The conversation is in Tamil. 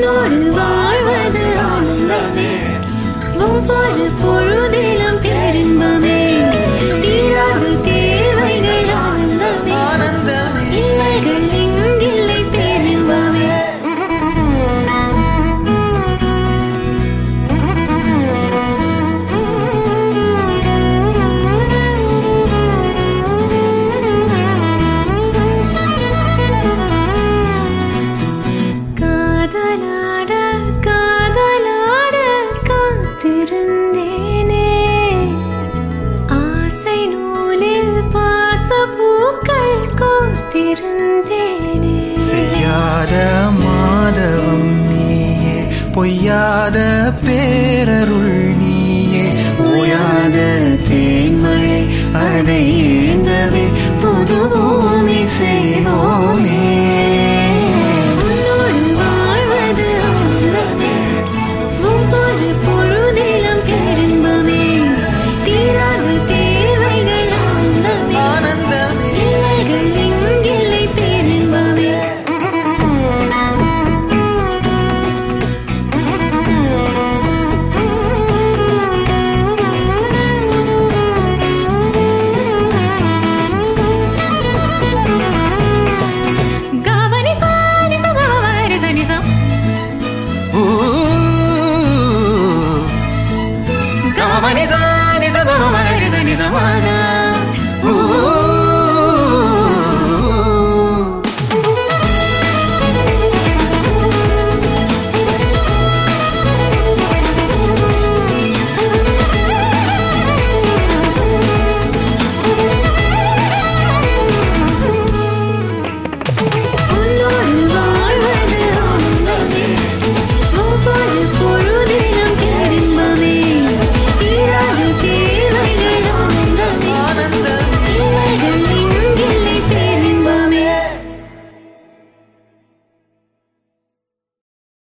உன்னோடு வாழ்வது ஆனந்தமே ஒவ்வொரு பொழுதிலும் பேரின்பமே தீராத தேவைகள் ஆனந்தமே ஆனந்தமே இல்லைகள் இங்கில்லை பேரின்பமே காதலாட காதலாட காத்திருந்தேனே ஆசை நூலில் பாசப்பூக்கள் கோர்த்திருந்தேனே செய்யாத மாதவம் நீயே பொய்யாத பேரருள் நீயே ஓயாத தேன்மழை அதை ஏந்தவே புது பூமி செய்வோமே உன்னோடு வாழ்வது ஆனந்தமே ஒவ்வொரு பொழுதிலும் பேரின்பமே தீராத தேவைகள் ஆனந்தமே ஆனந்தமே இல்லைகள் இங்கில்லை பேரின்பமே கவனி சாரி சகவரி சனி சம் ஊ. கமபனி சானி சதம மகரி சனி சமாத